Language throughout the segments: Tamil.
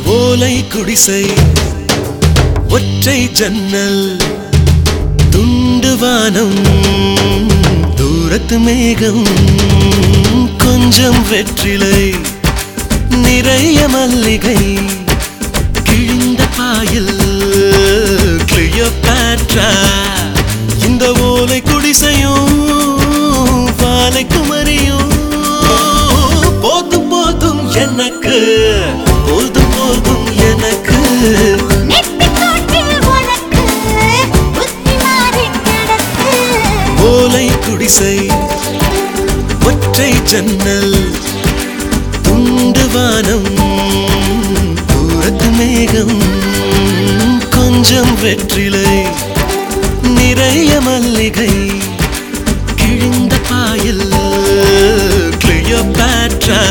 ஓலை குடிசை ஒற்றை ஜன்னல் துண்டு வானம் தூரத்து மேகம் கொஞ்சம் வெற்றிலை நிறைய மல்லிகை கிழிந்த பாயில் கிளியோபாட்ரா இந்த ஓலை குடிசையும் வாலை குமரியும் போதும் போதும் எனக்கு போதும் போதும் எனக்கு நெத்திக்கூட்டில் உனக்கு புத்தி மாறிக் கிடக்கு. ஓலை குடிசை ஒற்றை ஜன்னல் துண்டு வானம் தூரத்து மேகம் கொஞ்சம் வெற்றிலை நிறைய மல்லிகை கிழிந்த பாயில் கிளியோபாட்ரா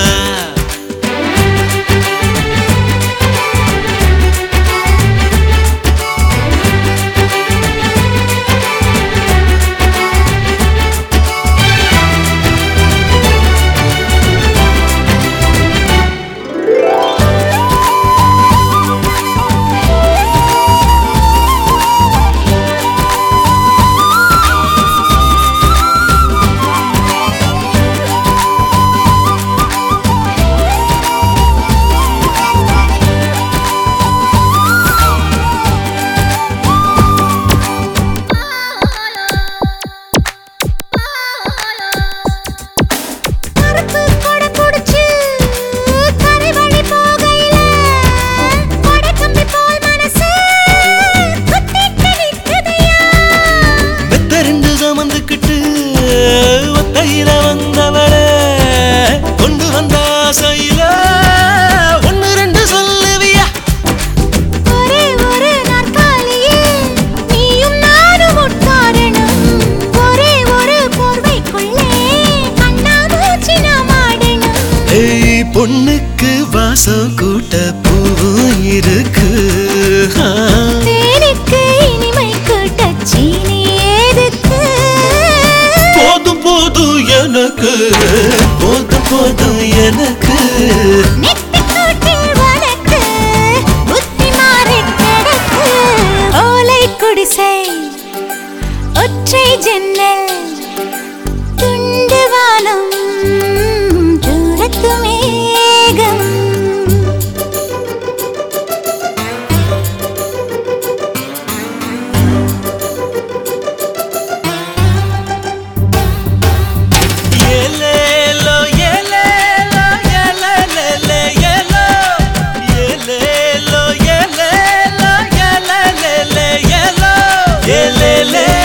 கருப்பு கொடை புடிச்சு கரை வழி போகையில கொடை கம்பி போல் மனசு குத்திட்டு நிக்குதையா. மெத்தறிந்து சமந்துக்கிட்டு ஒத்தையில வந்தவளே கொண்டு வந்த ஆசையில ஒன்னு ரெண்டு சொல்லுவியா ஒரே ஒரு நாற்காலியில் நீயும் நானும் உட்காரணும். ஒரே ஒரு போர்வைக்குள்ளே கண்ணாமூச்சி நாம் ஆடணும். ஏய் பொண்ணுக்கு வாசம் கூட்ட பூவும் இருக்கு ஆ. தேனுக்கு இனிமை கூட்டச் சீனி எதுக்கு? போதும் போதும் எனக்கு போதும் போதும் எனக்கு நெத்திக்கூட்டில் உனக்கு புத்தி மாறிக் கிடக்கு. ஓலை குடிசை ஒற்றை ஜன்னல் துண்டு வானம் தூரத்து மேகம் ஏலேலோ, ஏலேலோ, ஏலேலேலே, ஏலோ. ஏலேலோ, ஏலேலோ, ஏலேலேலே, ஏலோ. ஏலேலே,